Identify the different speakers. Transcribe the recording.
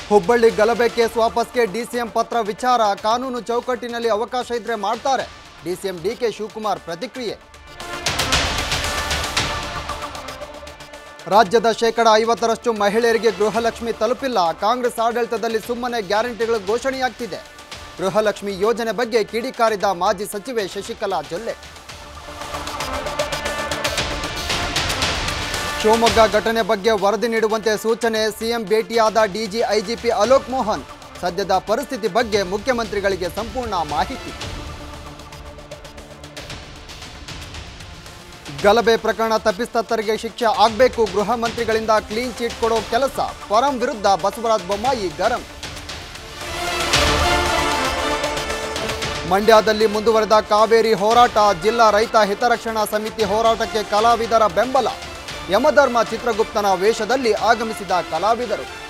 Speaker 1: ಹುಬ್ಬಳ್ಳಿ ಗಲಭೆ case ವಾಪಸ್ಗೆ DCM ಪತ್ರ ವಿಚಾರ ಕಾನೂನು ಚೌಕಟ್ಟಿನಲ್ಲಿ ಅವಕಾಶ ಇದ್ರೆ ಮಾಡ್ತಾರೆ ಡಿಸಿಎಂ ಡಿಕೆ ಶಿವಕುಮಾರ್ ಪ್ರತಿಕ್ರಿಯೆ ರಾಜ್ಯದ ಶೇಕಡ ಐವತ್ತರಷ್ಟು ಮಹಿಳೆಯರಿಗೆ ಗೃಹಲಕ್ಷ್ಮಿ ತಲುಪಿಲ್ಲ ಕಾಂಗ್ರೆಸ್ ಆಡಳಿತದಲ್ಲಿ ಸುಮ್ಮನೆ ಗ್ಯಾರಂಟಿಗಳು ಘೋಷಣೆಯಾಗ್ತಿದೆ ಗೃಹಲಕ್ಷ್ಮಿ ಯೋಜನೆ ಬಗ್ಗೆ ಕಿಡಿಕಾರಿದ ಮಾಜಿ ಸಚಿವೆ ಶಶಿಕಲಾ ಜೊಲ್ಲೆ ಶಿವಮೊಗ್ಗ ಘಟನೆ ಬಗ್ಗೆ ವರದಿ ನೀಡುವಂತೆ ಸೂಚನೆ ಸಿಎಂ ಭೇಟಿಯಾದ ಡಿಜಿ ಐಜಿಪಿ ಅಲೋಕ್ ಮೋಹನ್ ಸದ್ಯದ ಪರಿಸ್ಥಿತಿ ಬಗ್ಗೆ ಮುಖ್ಯಮಂತ್ರಿಗಳಿಗೆ ಸಂಪೂರ್ಣ ಮಾಹಿತಿ ಗಲಭೆ ಪ್ರಕರಣ ತಪ್ಪಿತಸ್ಥರಿಗೆ ಶಿಕ್ಷೆ ಆಗಬೇಕು ಗೃಹ ಮಂತ್ರಿಗಳಿಂದ ಕ್ಲೀನ್ ಚೀಟ್ ಕೊಡೋ ಕೆಲಸ ಪರಂ ವಿರುದ್ಧ ಬಸವರಾಜ ಬೊಮ್ಮಾಯಿ ಗರಂ ಮಂಡ್ಯದಲ್ಲಿ ಮುಂದುವರೆದ ಕಾವೇರಿ ಹೋರಾಟ ಜಿಲ್ಲಾ ರೈತ ಹಿತರಕ್ಷಣಾ ಸಮಿತಿ ಹೋರಾಟಕ್ಕೆ ಕಲಾವಿದರ ಬೆಂಬಲ ಯಮಧರ್ಮ ಚಿತ್ರಗುಪ್ತನ ವೇಷದಲ್ಲಿ ಆಗಮಿಸಿದ ಕಲಾವಿದರು